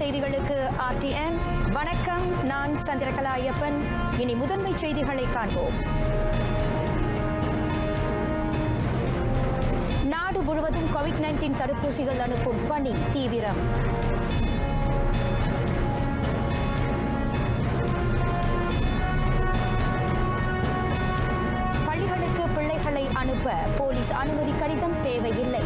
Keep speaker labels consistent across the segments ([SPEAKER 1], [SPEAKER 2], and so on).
[SPEAKER 1] செய்திகளுக்கு ஆர்டிஎன் வணக்கம் நான் சந்திரகலா ஐயப்பன் இனி முதன்மை செய்திகளை காண்போம் நாடு முழுவதும் கோவிட் நைன்டீன் தடுப்பூசிகள் அனுப்பும் பணி தீவிரம் பள்ளிகளுக்கு பிள்ளைகளை அனுப்ப போலீஸ் அனுமதி கடிதம் தேவையில்லை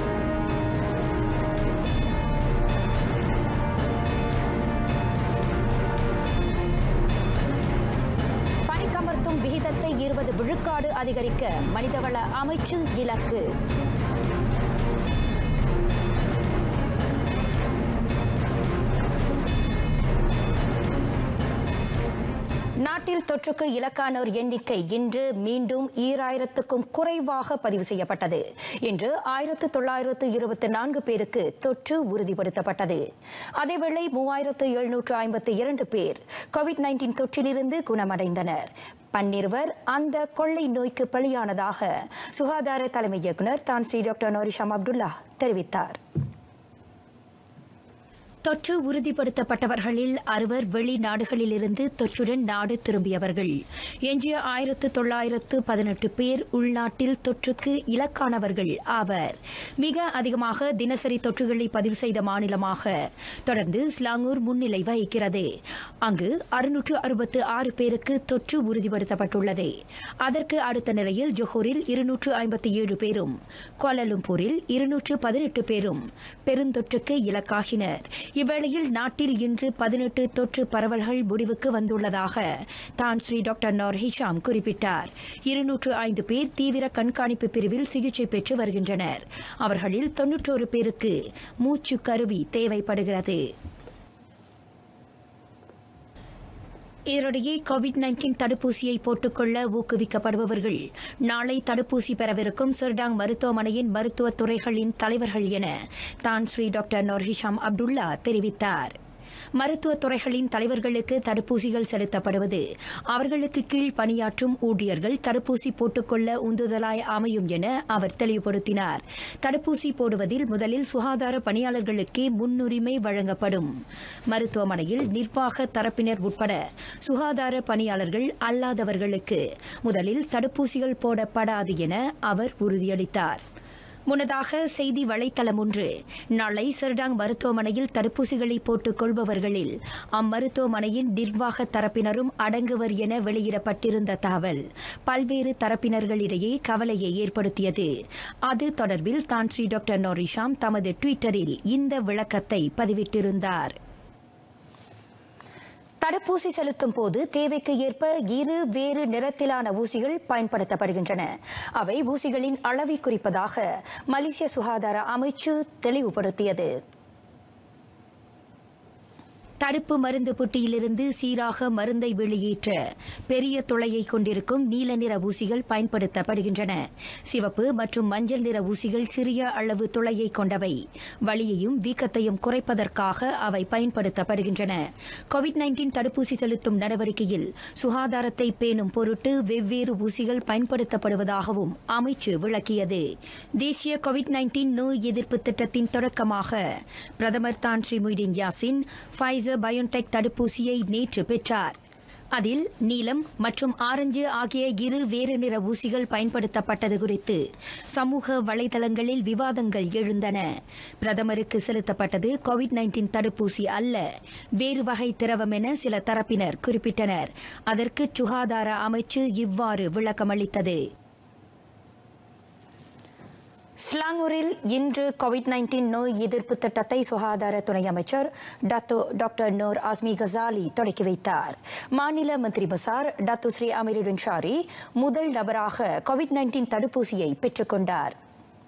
[SPEAKER 1] பணிக்கமர்த்தும் விகிதத்தை இருபது விழுக்காடு அதிகரிக்க மனிதவள அமைச்சு இலக்கு நாட்டில் தொற்றுக்கு இலக்கானோர் எண்ணிக்கை இன்று மீண்டும் ஈராயிரத்துக்கும் குறைவாக பதிவு செய்யப்பட்டது இன்று ஆயிரத்து தொள்ளாயிரத்து இருபத்தி நான்கு பேருக்கு தொற்று உறுதிப்படுத்தப்பட்டது அதேவேளை மூவாயிரத்து எழுநூற்று ஐம்பத்தி இரண்டு பேர் கோவிட் நைன்டீன் தொற்றிலிருந்து குணமடைந்தனர் பன்னிருவர் அந்த கொள்ளை நோய்க்கு பலியானதாக சுகாதார தலைமை இயக்குநர் தான் ஸ்ரீ டாக்டர் நோரிஷாம் அப்துல்லா தெரிவித்தார் தொற்று உறுதிப்படுத்தப்பட்டவர்களில் அறுவர் வெளிநாடுகளிலிருந்து தொற்றுடன் நாடு திரும்பியவர்கள் எஞ்சிய ஆயிரத்து தொள்ளாயிரத்து பதினெட்டு பேர் உள்நாட்டில் தொற்றுக்கு இலக்கானவர்கள் ஆவர் மிக அதிகமாக தினசரி தொற்றுகளை பதிவு செய்த மாநிலமாக தொடர்ந்து ஸ்லாங்கூர் முன்னிலை வகிக்கிறது அங்கு அறுநூற்று அறுபத்து ஆறு பேருக்கு தொற்று உறுதிப்படுத்தப்பட்டுள்ளது அதற்கு அடுத்த நிலையில் ஜொஹூரில் இருநூற்று ஐம்பத்தி ஏழு பேரும் கோலாலும்பூரில் இருநூற்று பதினெட்டு பேரும் பெருந்தொற்றுக்கு இலக்காகினர் இவ்வேளையில் நாட்டில் இன்று பதினெட்டு தொற்று பரவல்கள் முடிவுக்கு வந்துள்ளதாக தான் ஸ்ரீ டாக்டர் நோர் ஹிஷாம் குறிப்பிட்டார் இருநூற்று ஐந்து பேர் தீவிர கண்காணிப்பு பிரிவில் சிகிச்சை பெற்று வருகின்றனர் அவர்களில் தொன்னூற்றோரு பேருக்கு மூச்சு கருவி தேவைப்படுகிறது இதனிடையே கோவிட் நைன்டீன் தடுப்பூசியை போட்டுக்கொள்ள ஊக்குவிக்கப்படுபவர்கள் நாளை தடுப்பூசி பெறவிருக்கும் சிர்டாங் மருத்துவமனையின் மருத்துவத் துறைகளின் தலைவர்கள் என தான் ஸ்ரீ டாக்டர் நோர்ஹிஷாம் அப்துல்லா தெரிவித்தார் மருத்துவத் துறைகளின் தலைவர்களுக்கு தடுப்பூசிகள் செலுத்தப்படுவது அவர்களுக்கு கீழ் பணியாற்றும் ஊழியர்கள் தடுப்பூசி போட்டுக்கொள்ள உந்துதலாய் அமையும் என அவர் தெளிவுபடுத்தினார் தடுப்பூசி போடுவதில் முதலில் சுகாதார பணியாளர்களுக்கே முன்னுரிமை வழங்கப்படும் மருத்துவமனையில் நிர்வாக தரப்பினர் உட்பட சுகாதார பணியாளர்கள் அல்லாதவர்களுக்கு முதலில் தடுப்பூசிகள் போடப்படாது என அவர் உறுதியளித்தார் முன்னதாக செய்தி வலைத்தளம் ஒன்று நாளை சிர்டாங் மருத்துவமனையில் தடுப்பூசிகளை போட்டுக் கொள்பவர்களில் அம்மருத்துவமனையின் நிர்வாக தரப்பினரும் அடங்குவர் என வெளியிடப்பட்டிருந்த தகவல் பல்வேறு தரப்பினர்களிடையே கவலையை ஏற்படுத்தியது அது தொடர்பில் தான் ஸ்ரீ டாக்டர் நோரிஷாம் தமது டுவிட்டரில் இந்த விளக்கத்தை பதிவிட்டிருந்தார் தடுப்பூசி செலுத்தும் போது தேவைக்கு ஏற்ப இரு வேறு நிறத்திலான ஊசிகள் பயன்படுத்தப்படுகின்றன அவை ஊசிகளின் அளவை குறிப்பதாக மலேசிய சுகாதார அமைச்சு தெளிவுபடுத்தியது தடுப்பு மருந்து புட்டியிலிருந்து சீராக மருந்தை வெளியேற்ற பெரிய துளையை கொண்டிருக்கும் நீல நிற ஊசிகள் பயன்படுத்தப்படுகின்றன சிவப்பு மற்றும் மஞ்சள் நிற ஊசிகள் சிறிய அளவு துளையை கொண்டவை வலியையும் வீக்கத்தையும் குறைப்பதற்காக அவை பயன்படுத்தப்படுகின்றன கோவிட் நைன்டீன் தடுப்பூசி செலுத்தும் நடவடிக்கையில் சுகாதாரத்தை பேணும் பொருட்டு வெவ்வேறு ஊசிகள் பயன்படுத்தப்படுவதாகவும் அமைச்சு விளக்கியது தேசிய கோவிட் நைன்டீன் நோய் எதிர்ப்பு திட்டத்தின் தொடக்கமாக பிரதமர் Tan Sri Muhyiddin Yassin Pfizer BioNTech தடுப்பூசியை நேற்று பெற்றார் அதில் நீலம் மற்றும் ஆரஞ்சு ஆகிய இரு வேறு நிற ஊசிகள் பயன்படுத்தப்பட்டது குறித்து சமூக வலைதளங்களில் விவாதங்கள் எழுந்தன பிரதமருக்கு செலுத்தப்பட்டது கோவிட் நைன்டீன் தடுப்பூசி அல்ல வேறு வகை திரவம் என சில தரப்பினர் குறிப்பிட்டனர் அதற்கு சுகாதார அமைச்சு இவ்வாறு விளக்கமளித்தது ஸ்லாங்கூரில் இன்று கோவிட் நைன்டீன் நோய் எதிர்ப்பு திட்டத்தை சுகாதார துணை அமைச்சர் Dato doctor Noor Azmi Ghazali தொடக்கி வைத்தார் மாநில Menteri Besar Dato Sri Amirudin Shari முதல் நபராக கோவிட் நைன்டீன் தடுப்பூசியை பெற்றுக்கொண்டார்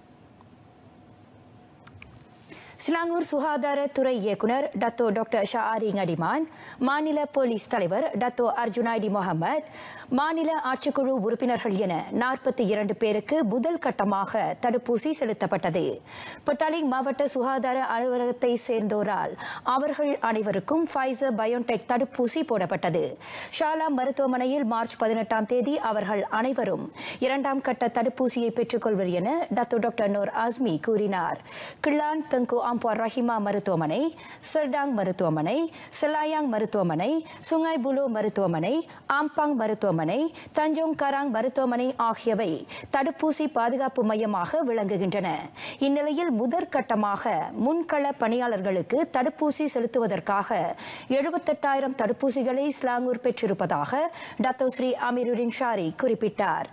[SPEAKER 1] சிலாங்கூர் சுகாதாரத்துறை இயக்குநர் Dato doctor Sha'ari Ngadiman மாநில போலீஸ் தலைவர் டத்தோ அர்ஜுனாய்டி முகமது மாநில ஆட்சிக்குழு உறுப்பினர்கள் என நாற்பத்தி இரண்டு பேருக்கு முதல் கட்டமாக தடுப்பூசி செலுத்தப்பட்டது பட்டாலிங் மாவட்ட சுகாதார அலுவலகத்தை சேர்ந்தோரால் அவர்கள் அனைவருக்கும் ஃபைசர் பயோடெக் தடுப்பூசி போடப்பட்டது ஷாலா மருத்துவமனையில் மார்ச் பதினெட்டாம் தேதி அவர்கள் அனைவரும் இரண்டாம் கட்ட தடுப்பூசியை பெற்றுக்கொள்வர் என டத்தோ டாக்டர் நூர் ஆஸ்மி கூறினார் கிள்ளான் தங்கு ஆம்புவார் ரஹிமா மருத்துவமனை சர்டாங் மருத்துவமனை செலாயாங் மருத்துவமனை சுங்காய் புலோ மருத்துவமனை ஆம்பாங் மருத்துவமனை தஞ்சோங் கராங் மருத்துவமனை ஆகியவை தடுப்பூசி பாதுகாப்பு மையமாக விளங்குகின்றன இந்நிலையில் முதற்கட்டமாக முன்கள பணியாளர்களுக்கு தடுப்பூசி செலுத்துவதற்காக எழுபத்தெட்டாயிரம் தடுப்பூசிகளை ஸ்லாங்கூர் பெற்றிருப்பதாக டாக்டர் ஸ்ரீ அமீருடின் ஷாரி குறிப்பிட்டார்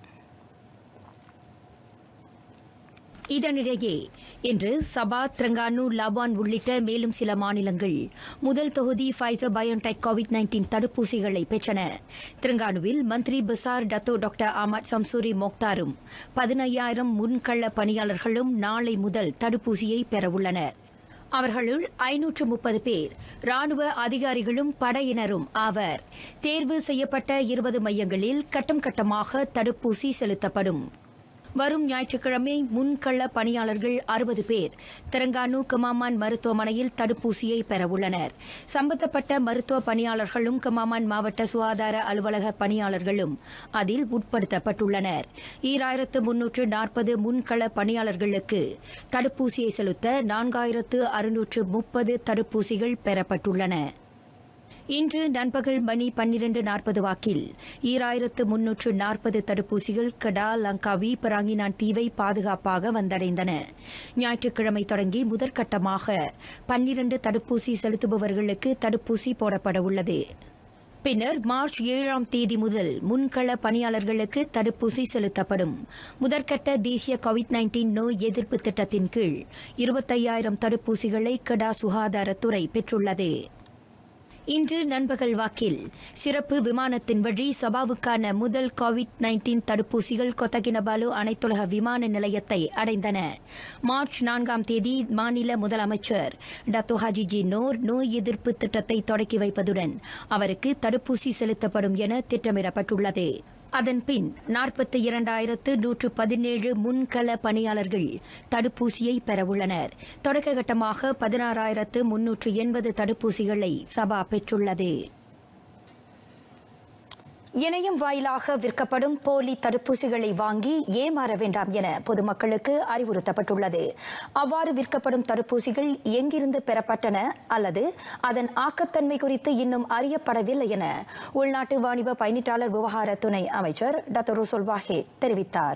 [SPEAKER 1] இதனிடையே இன்று சபா திரங்கானு லபான் உள்ளிட்ட மேலும் சில மாநிலங்கள் முதல் தொகுதி ஃபைசர் பயோடெக் கோவிட் நைன்டீன் தடுப்பூசிகளை பெற்றன திரங்கானுவில் Menteri Besar Dato doctor Ahmad Samsuri மோக்தாரும் பதினையாயிரம் முன்கள பணியாளர்களும் நாளை முதல் தடுப்பூசியை பெறவுள்ளனர் அவர்களுள் ஐநூற்று முப்பது பேர் ராணுவ அதிகாரிகளும் படையினரும் ஆவர் தேர்வு செய்யப்பட்ட இருபது மையங்களில் கட்டம் கட்டமாக தடுப்பூசி செலுத்தப்படும் வரும் ஞாயிற்றுக்கிழமை முன்கள பணியாளர்கள் அறுபது பேர் தெலங்கானு கமாமான் மருத்துவமனையில் தடுப்பூசியை பெறவுள்ளனர் சம்பந்தப்பட்ட மருத்துவ பணியாளர்களும் கமாமான் மாவட்ட சுகாதார அலுவலக பணியாளர்களும் அதில் உட்படுத்தப்பட்டுள்ளனர் ஈராயிரத்து முன்னூற்று நாற்பது முன்கள பணியாளர்களுக்கு தடுப்பூசியை செலுத்த நான்காயிரத்து அறுநூற்று முப்பது தடுப்பூசிகள் பெறப்பட்டுள்ளன இன்று நண்பகல் மணி பன்னிரண்டு நாற்பது வாக்கில் ஈராயிரத்து முன்னூற்று நாற்பது தடுப்பூசிகள் கடா லங்காவி பராங்கினான் தீவை பாதுகாப்பாக வந்தடைந்தன ஞாயிற்றுக்கிழமை தொடங்கி முதற்கட்டமாக பன்னிரண்டு தடுப்பூசி செலுத்துபவர்களுக்கு தடுப்பூசி போடப்பட உள்ளது பின்னர் மார்ச் ஏழாம் தேதி முதல் முன்கள பணியாளர்களுக்கு தடுப்பூசி செலுத்தப்படும் முதற்கட்ட தேசிய கோவிட் நைன்டீன் நோய் எதிர்ப்பு திட்டத்தின் கீழ் இருபத்தையாயிரம் தடுப்பூசிகளை கடா சுகாதாரத்துறை பெற்றுள்ளது இன்று நண்பகல் வாக்கில் சிறப்பு விமானத்தின் வழி சபாவுக்கான முதல் கோவிட் நைன்டீன் தடுப்பூசிகள் கொத்தகினபாலு அனைத்துலக விமான நிலையத்தை அடைந்தன மார்ச் நான்காம் தேதி மாநில முதலமைச்சர் டத்தோ ஹாஜி ஜி நோர் நோய் எதிர்ப்பு திட்டத்தை தொடக்கி வைப்பதுடன் அவருக்கு தடுப்பூசி செலுத்தப்படும் என திட்டமிடப்பட்டுள்ளது அதன்பின் நாற்பத்தி இரண்டாயிரத்து நூற்று பதினேழு முன்கள பணியாளர்கள் தடுப்பூசியை பெறவுள்ளனர் தொடக்க கட்டமாக பதினாறாயிரத்து முன்னூற்று எண்பது தடுப்பூசிகளை சபா பெற்றுள்ளது இணையம் வாயிலாக விற்கப்படும் போலி தடுப்பூசிகளை வாங்கி ஏமாற வேண்டாம் என பொதுமக்களுக்கு அறிவுறுத்தப்பட்டுள்ளது அவ்வாறு விற்கப்படும் தடுப்பூசிகள் எங்கிருந்து பெறப்பட்டன அல்லது அதன் ஆக்கத்தன்மை குறித்து இன்னும் அறியப்படவில்லை என உள்நாட்டு வாணிப பயணிட்டாளர் விவகார துணை அமைச்சர் டாக்டர் ருசோல் வாஹேட் தெரிவித்தார்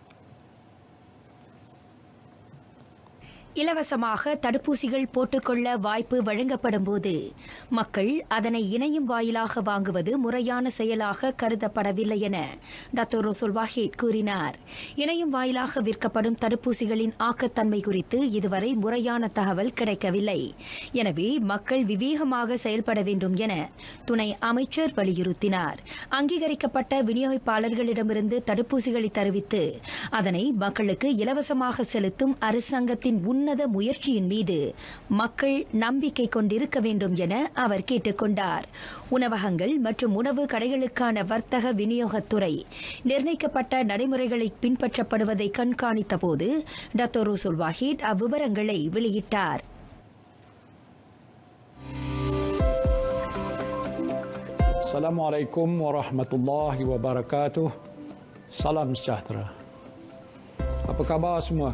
[SPEAKER 1] இலவசமாக தடுப்பூசிகள் போட்டுக்கொள்ள வாய்ப்பு வழங்கப்படும் போது மக்கள் அதனை இணையம் வாயிலாக வாங்குவது முறையான செயலாக கருதப்படவில்லை என டாக்டர் ரோசோல் வாஹேட் கூறினார் இணையம் வாயிலாக விற்கப்படும் தடுப்பூசிகளின் ஆக்கத்தன்மை குறித்து இதுவரை முறையான தகவல் கிடைக்கவில்லை எனவே மக்கள் விவேகமாக செயல்பட வேண்டும் என துணை அமைச்சர் வலியுறுத்தினார் அங்கீகரிக்கப்பட்ட விநியோகிப்பாளர்களிடமிருந்து தடுப்பூசிகளை தருவித்து அதனை மக்களுக்கு இலவசமாக செலுத்தும் அரசாங்கத்தின் உன்னத முயற்சியின் மீது மக்கள் நம்பிக்கை கொண்டிருக்க வேண்டும் என அவர் கேட்டுக்கொண்டார் உணவகங்கள் மற்றும் உணவு கடைகளுக்கான வர்த்தக விநியோகத்துறை நிர்ணயிக்கப்பட்ட நடைமுறைகளை பின்பற்றப்படுவதை கண்காணித்த போது டாக்டர் ரோசுல் வாஹிட் அவ்விவரங்களை வெளியிட்டார்
[SPEAKER 2] Assalamualaikum warahmatullahi wabarakatuh. Salam sejahtera. Apa khabar semua?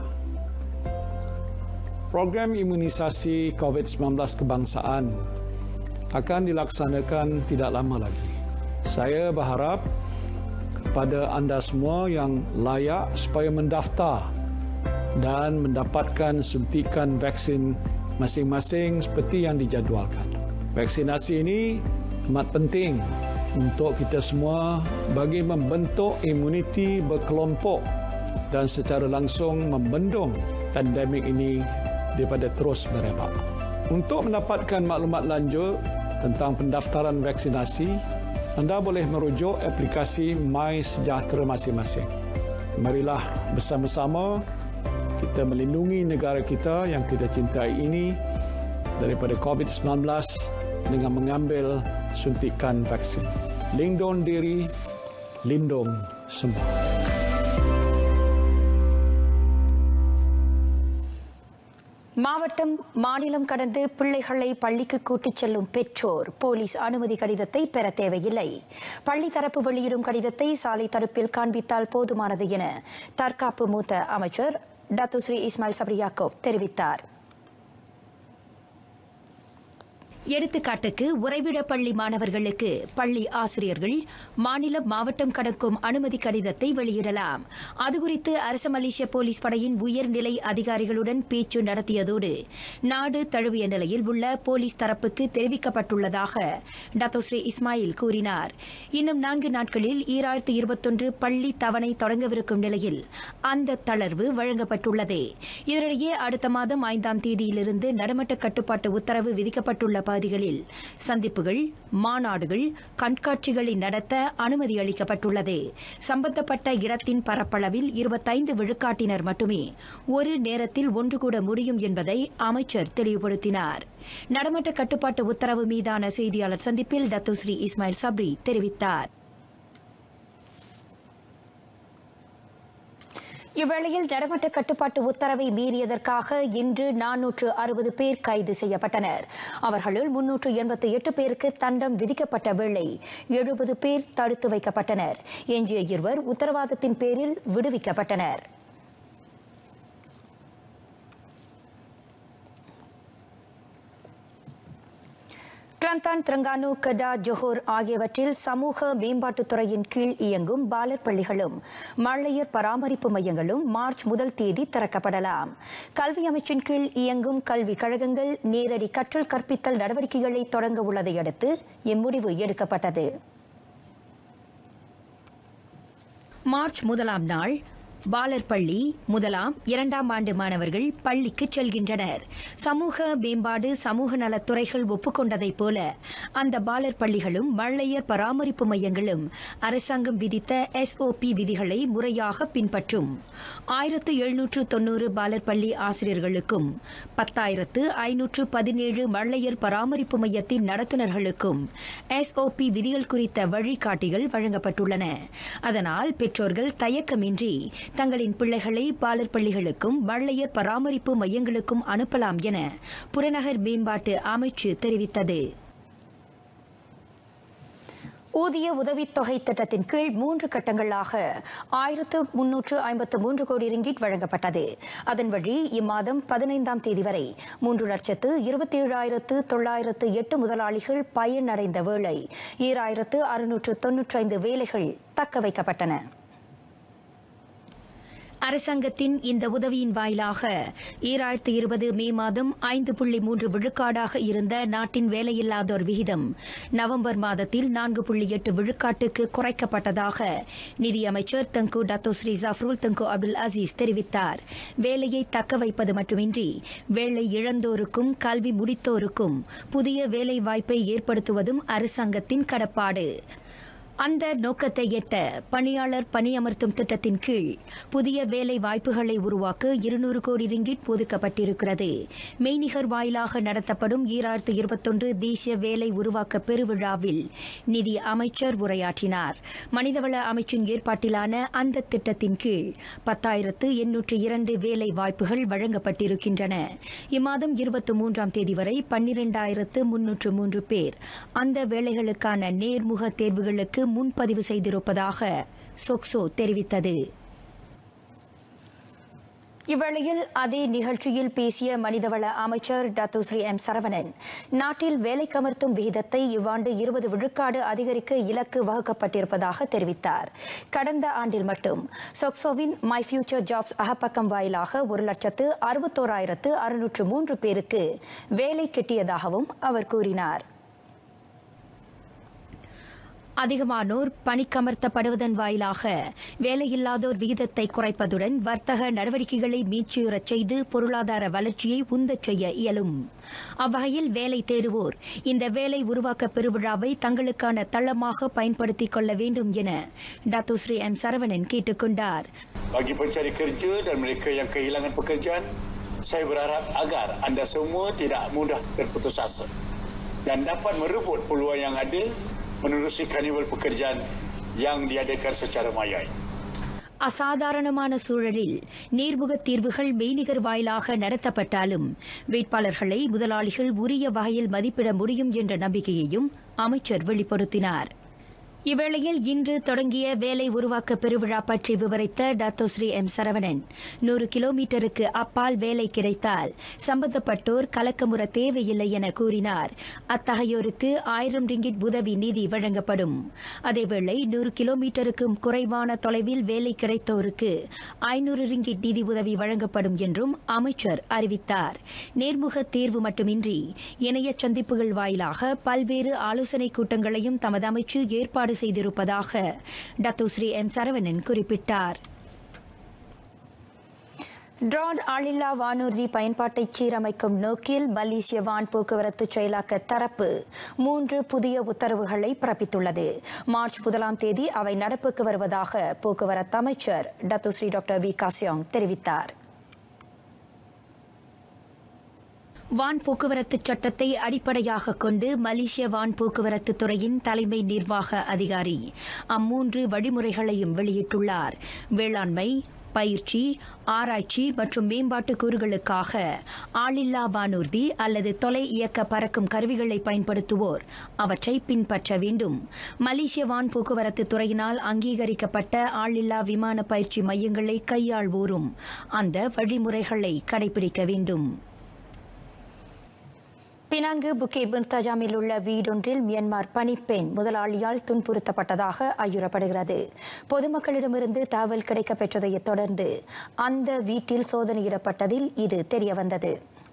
[SPEAKER 2] Program imunisasi COVID-19 kebangsaan akan dilaksanakan tidak lama lagi. Saya berharap kepada anda semua yang layak supaya mendaftar dan mendapatkan suntikan vaksin masing-masing seperti yang dijadualkan. Vaksinasi ini amat penting untuk kita semua bagi membentuk imuniti berkelompok dan secara langsung membendung pandemik ini daripada terus merebak. Untuk mendapatkan maklumat lanjut tentang pendaftaran vaksinasi, anda boleh merujuk aplikasi My Sejahtera masing-masing. Marilah bersama-sama kita melindungi negara kita yang kita cintai ini daripada COVID-19 dengan mengambil suntikan vaksin. Lindung diri, lindung semua.
[SPEAKER 1] மாவட்டம் மாநிலம் கடந்து பிள்ளைகளை பள்ளிக்கு கூட்டிச் செல்லும் பெற்றோர் police அனுமதி கடிதத்தை பெற தேவையில்லை பள்ளி தரப்பு வெளியிடும் கடிதத்தை சாலை தடுப்பில் காண்பித்தால் போதுமானது என தற்காப்பு மூத்த அமைச்சர் டத்துஸ்ரீ இஸ்மாயில் சப்ரி யாக்கோப் தெரிவித்தார் எடுத்துக்காட்டுக்கு உறைவிட பள்ளி மாணவர்களுக்கு பள்ளி ஆசிரியர்கள் மாநிலம் மாவட்டம் கடக்கும் அனுமதி கடிதத்தை வெளியிடலாம் அது குறித்து அரச மலேசிய போலீஸ் படையின் உயர்நிலை அதிகாரிகளுடன் பேச்சு நடத்தியதோடு நாடு தழுவிய நிலையில் உள்ள போலீஸ் தரப்புக்கு தெரிவிக்கப்பட்டுள்ளதாக டத்தோஸ்ரீ இஸ்மாயில் கூறினார் இன்னும் நான்கு நாட்களில் ஈராயிரத்து இருபத்தொன்று பள்ளி தவணை தொடங்கவிருக்கும் நிலையில் அந்த தளர்வு வழங்கப்பட்டுள்ளது இதனிடையே அடுத்த மாதம் ஐந்தாம் தேதியிலிருந்து நடைமட்ட கட்டுப்பாட்டு உத்தரவு விதிக்கப்பட்டுள்ள பகுதிகளில் சந்திப்புகள் மாநாடுகள் கண்காட்சிகளை நடத்த அனுமதி அளிக்கப்பட்டுள்ளது சம்பந்தப்பட்ட இடத்தின் பரப்பளவில் இருபத்தைந்து விழுக்காட்டினர் மட்டுமே ஒரு நேரத்தில் ஒன்று கூட முடியும் என்பதை அமைச்சர் தெளிவுபடுத்தினார் நடைமட்ட கட்டுப்பாட்டு உத்தரவு மீதான செய்தியாளர் சந்திப்பில் டத்துஸ்ரீ இஸ்மாயில் சப்ரி தெரிவித்தார் இவ்வேளையில் நடைமட்ட கட்டுப்பாட்டு உத்தரவை மீறியதற்காக இன்று நானூற்று அறுபது பேர் கைது செய்யப்பட்டனர் அவர்களுள் முன்னூற்று எண்பத்தி எட்டு பேருக்கு தண்டம் விதிக்கப்பட்ட வேளை எழுபது பேர் தடுத்து வைக்கப்பட்டனர் எஞ்சிய இருவர் உத்தரவாதத்தின் பேரில் விடுவிக்கப்பட்டனர் கிளந்தான் திரங்கானு கடா ஜொஹோர் ஆகியவற்றில் சமூக மேம்பாட்டுத் துறையின் கீழ் இயங்கும் பாலர் பள்ளிகளும் மழையர் பராமரிப்பு மையங்களும் மார்ச் முதல் தேதி திறக்கப்படலாம் கல்வி அமைச்சின் கீழ் இயங்கும் கல்விக் கழகங்கள் நேரடி கற்றல் கற்பித்தல் நடவடிக்கைகளை தொடங்க உள்ளதை அடுத்து இம்முடிவு எடுக்கப்பட்டது மார்ச் முதலாம் நாள் பாலர் பள்ளி முதலாம் இரண்டாம் ஆண்டு மாணவர்கள் பள்ளிக்கு செல்கின்றனர் சமூக மேம்பாடு சமூக நலத்துறைகள் ஒப்புக்கொண்டதைப் போல அந்த பாலர் பள்ளிகளும் மழையர் பராமரிப்பு மையங்களும் அரசாங்கம் விதித்த எஸ்ஓபி விதிகளை முறையாக பின்பற்றும் ஆயிரத்து எழுநூற்று தொன்னூறு பாலர் பள்ளி ஆசிரியர்களுக்கும் பத்தாயிரத்து ஐநூற்று பதினேழு மழையர் பராமரிப்பு மையத்தின் நடத்துனர்களுக்கும் எஸ்ஓபி விதிகள் குறித்த வழிகாட்டிகள் வழங்கப்பட்டுள்ளன அதனால் பெற்றோர்கள் தயக்கமின்றி தங்களின் பிள்ளைகளை பாலர் பள்ளிகளுக்கும் வள்ளையர் பராமரிப்பு மையங்களுக்கும் அனுப்பலாம் என புறநகர் மேம்பாட்டு அமைச்சு தெரிவித்தது ஊதிய உதவித்தொகை திட்டத்தின் கீழ் மூன்று கட்டங்களாக ஆயிரத்து முன்னூற்று ஐம்பத்து மூன்று கோடி ரிங்கிட் வழங்கப்பட்டது அதன் வழி இம்மாதம் பதினைந்தாம் தேதி வரை மூன்று லட்சத்து இருபத்தி ஏழாயிரத்து தொள்ளாயிரத்து எட்டு முதலாளிகள் பயனடைந்த வேளை ஈராயிரத்து அறுநூற்று தொன்னூற்றைந்து வேலைகள் தக்க வைக்கப்பட்டன அரசாங்கத்தின் இந்த உதவியின் வாயிலாக ஈராயிரத்து இருபது மே மாதம் ஐந்து புள்ளி மூன்று விழுக்காடாக இருந்த நாட்டின் வேலையில்லாதோர் விகிதம் நவம்பர் மாதத்தில் நான்கு புள்ளி எட்டு விழுக்காட்டுக்கு குறைக்கப்பட்டதாக நிதியமைச்சர் தங்கு டத்தோஸ்ரீ ஜாஃப்ருல் தங்கு அப்துல் அசீஸ் தெரிவித்தார் வேலையை தக்க வைப்பது மட்டுமின்றி வேலை இழந்தோருக்கும் கல்வி முடித்தோருக்கும் புதிய வேலை வாய்ப்பை ஏற்படுத்துவதும் அரசாங்கத்தின் கடப்பாடு அந்த நோக்கத்தை எட்ட பணியாளர் பணியமர்த்தும் திட்டத்தின் கீழ் புதிய வேலை வாய்ப்புகளை உருவாக்க இருநூறு கோடி ரிங்கிட் ஒதுக்கப்பட்டிருக்கிறது மெய்நிகர் வாயிலாக நடத்தப்படும் ஈராயிரத்து இருபத்தொன்று தேசிய வேலை உருவாக்க பெருவிழாவில் நிதி அமைச்சர் உரையாற்றினார் மனிதவள அமைச்சின் ஏற்பாட்டிலான அந்த திட்டத்தின் கீழ் பத்தாயிரத்து எண்ணூற்று இரண்டு வேலை வாய்ப்புகள் வழங்கப்பட்டிருக்கின்றன இம்மாதம் இருபத்தி மூன்றாம் தேதி வரை பன்னிரண்டாயிரத்து முன்னூற்று மூன்று பேர் அந்த வேலைகளுக்கான நேர்முக தேர்வுகளுக்கு முன்பதிவு செய்திருப்பதாக சொக்சோ தெரிவித்தது இவ்வேளையில் அதே நிகழ்ச்சியில் பேசிய மனிதவள அமைச்சர் டாத்துஸ்ரீ எம் சரவணன் நாட்டில் வேலைக்கமர்த்தும் விகிதத்தை இவ்வாண்டு இருபது விழுக்காடு அதிகரிக்க இலக்கு வகுக்கப்பட்டிருப்பதாக தெரிவித்தார் கடந்த ஆண்டில் மட்டும் சொக்சோவின் மை ஃபியூச்சர் ஜாப்ஸ் அகப்பக்கம் வாயிலாக ஒரு லட்சத்து அறுபத்தோராயிரத்து அறுநூற்று மூன்று பேருக்கு வேலை கிட்டியதாகவும் அவர் கூறினார் அதிகமானோர் பணிக்கமர்த்தப்படுவதன் வாயிலாக வேலையில்லாதோர் விகிதத்தை குறைப்பதுடன் வர்த்தக நடவடிக்கைகளை மீட்சியுறச் செய்து பொருளாதார வளர்ச்சியை உந்தச் செய்ய இயலும் அவ்வகையில் வேலை தேடுவோர் இந்த வேலை உருவாக்க பெருவிழாவை தங்களுக்கான தளமாக பயன்படுத்திக் கொள்ள வேண்டும் என டாத்துஸ்ரீ எம் சரவணன் கேட்டுக் கொண்டார்
[SPEAKER 3] Bagi pencari kerja dan mereka yang kehilangan pekerjaan, saya berharap agar anda semua tidak mudah terputus asa dan dapat merebut peluang yang ada menerusi karnival pekerjaan yang diadakan secara mayai.
[SPEAKER 1] அசாதாரணமான சூழலில் நேர்முக தீர்வுகள் மெய்நிகர் வாயிலாக நடத்தப்பட்டாலும் வேட்பாளர்களை முதலாளிகள் உரிய வகையில் மதிப்பிட முடியும் என்ற நம்பிக்கையையும் அமைச்சர் வெளிப்படுத்தினார் இவ்வேளையில் இன்று தொடங்கிய வேலை உருவாக்க பெருவிழா பற்றி விவரித்த டாத்தோஸ்ரீ எம் சரவணன் நூறு கிலோமீட்டருக்கு அப்பால் வேலை கிடைத்தால் சம்பந்தப்பட்டோர் கலக்கமுற தேவையில்லை என கூறினார் அத்தகையோருக்கு ஆயிரம் ரிங்கிட் உதவி நிதி வழங்கப்படும் அதேவேளை நூறு கிலோமீட்டருக்கும் குறைவான தொலைவில் வேலை கிடைத்தோருக்கு ஐநூறு ரிங்கிட் நிதி உதவி வழங்கப்படும் என்றும் அமைச்சர் அறிவித்தார் நேர்முக தேர்வு மட்டுமின்றி இணைய சந்திப்புகள் வாயிலாக பல்வேறு ஆலோசனைக் கூட்டங்களையும் தமது அமைச்சு ஏற்பாடு செய்திருப்பதாக டத்துஸ்ரீ எம் சரவணன் குறிப்பிட்டார் ட்ரோன் ஆளில்லா வானூர்தி பயன்பாட்டை சீரமைக்கும் நோக்கில் மலேசிய வான் போக்குவரத்து செயலாக்க தரப்பு மூன்று புதிய உத்தரவுகளை பிறப்பித்துள்ளது மார்ச் முதலாம் தேதி அவை நடப்புக்கு வருவதாக போக்குவரத்து அமைச்சர் டத்துஸ்ரீ டாக்டர் வி காசியோங் தெரிவித்தார் வான் போக்குவரத்து சட்டத்தை அடிப்படையாக கொண்டு மலேசிய வான் போக்குவரத்து துறையின் தலைமை நிர்வாக அதிகாரி அம்மூன்று வழிமுறைகளையும் வெளியிட்டுள்ளார் வேளாண்மை பயிற்சி ஆராய்ச்சி மற்றும் மேம்பாட்டு கூறுகளுக்காக ஆளில்லா வானூர்தி அல்லது தொலை இயக்க பறக்கும் கருவிகளை பயன்படுத்துவோர் அவற்றை பின்பற்ற வேண்டும் மலேசிய வான் போக்குவரத்து துறையினால் அங்கீகரிக்கப்பட்ட ஆளில்லா விமான பயிற்சி மையங்களை கையாள்வோரும் அந்த வழிமுறைகளை கடைபிடிக்க வேண்டும் பினாங்கு புக்கே பின்தஜாமில் உள்ள வீடொன்றில் மியன்மார் பணிப்பெண் முதலாளியால் துன்புறுத்தப்பட்டதாக ஐயுறப்படுகிறது பொதுமக்களிடமிருந்து தகவல் கிடைக்கப்பெற்றதைத் தொடர்ந்து அந்த வீட்டில் சோதனையிடப்பட்டதில் இது தெரியவந்தது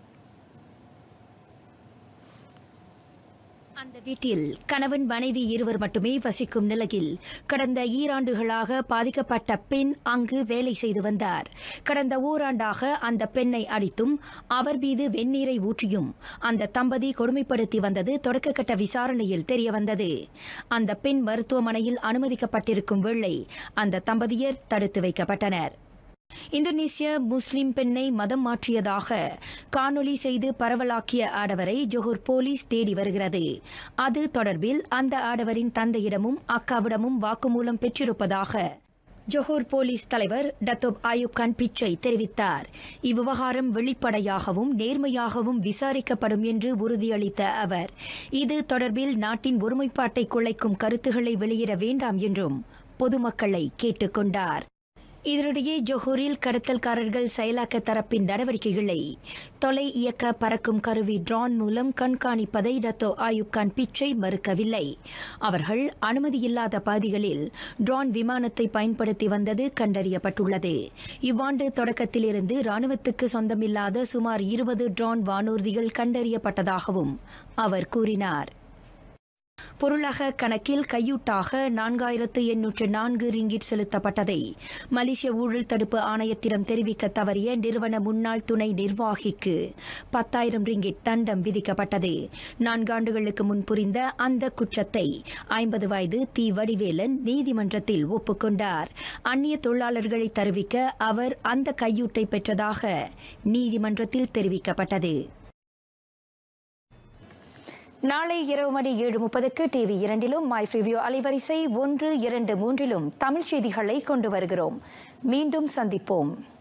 [SPEAKER 1] அந்த வீட்டில் கணவன் மனைவி இருவர் மட்டுமே வசிக்கும் நிலையில் கடந்த ஈராண்டுகளாக பாதிக்கப்பட்ட பெண் அங்கு வேலை செய்து வந்தார் கடந்த ஓராண்டாக அந்த பெண்ணை அடித்தும் அவர் மீது வெந்நீரை ஊற்றியும் அந்த தம்பதி கொடுமைப்படுத்தி வந்தது தொடக்கக்கட்ட விசாரணையில் தெரியவந்தது அந்த பெண் மருத்துவமனையில் அனுமதிக்கப்பட்டிருக்கும் வேளை அந்த தம்பதியர் தடுத்து வைக்கப்பட்டனர் இந்தோனேசிய முஸ்லிம் பெண்ணை மதம் மாற்றியதாக காணொலி செய்து பரவலாக்கிய ஆடவரை ஜொஹூர் போலீஸ் தேடி வருகிறது அது தொடர்பில் அந்த ஆடவரின் தந்தையிடமும் அக்காவிடமும் வாக்குமூலம் பெற்றிருப்பதாக ஜொஹூர் போலீஸ் தலைவர் டத்தோப் ஆயுப் கான் பிச்சை தெரிவித்தார் இவ்விவகாரம் வெளிப்படையாகவும் நேர்மையாகவும் விசாரிக்கப்படும் என்று உறுதியளித்த அவர் இது தொடர்பில் நாட்டின் ஒருமைப்பாட்டை குலைக்கும் கருத்துக்களை வெளியிட வேண்டாம் என்றும் பொதுமக்களை கேட்டுக் கொண்டார் இதனிடையே ஜொஹூரில் கடத்தல்காரர்கள் செயலாக்க தரப்பின் நடவடிக்கைகளை தொலை இயக்க பறக்கும் கருவி ட்ரான் மூலம் கண்காணிப்பதை டத்தோ ஆயுப் கான் பிச்சை மறுக்கவில்லை அவர்கள் அனுமதியில்லாத பகுதிகளில் ட்ரான் விமானத்தை பயன்படுத்தி வந்தது கண்டறியப்பட்டுள்ளது இவ்வாண்டு தொடக்கத்திலிருந்து ராணுவத்துக்கு சொந்தமில்லாத சுமார் இருபது ட்ரான் வானூர்திகள் கண்டறியப்பட்டதாகவும் அவர் கூறினார் பொருளக கணக்கில் கையூட்டாக நான்காயிரத்து எண்ணூற்று நான்கு ரிங்கிட் செலுத்தப்பட்டதை மலேசிய ஊழல் தடுப்பு ஆணையத்திடம் தெரிவிக்க தவறிய நிறுவன முன்னாள் துணை நிர்வாகிக்கு பத்தாயிரம் ரிங்கிட் தண்டம் விதிக்கப்பட்டது நான்காண்டுகளுக்கு முன் புரிந்த அந்த குற்றத்தை ஐம்பது வயது தி வடிவேலன் நீதிமன்றத்தில் ஒப்புக்கொண்டார் அந்நிய தொழிலாளர்களை தருவிக்க அவர் அந்த கையூட்டை பெற்றதாக நீதிமன்றத்தில் தெரிவிக்கப்பட்டது நாளை இரவு மணி ஏழு முப்பதுக்கு டிவி இரண்டிலும் மை ரிவ்யூ அலைவரிசை ஒன்று இரண்டு மூன்றிலும் தமிழ் செய்திகளை கொண்டு வருகிறோம் மீண்டும் சந்திப்போம்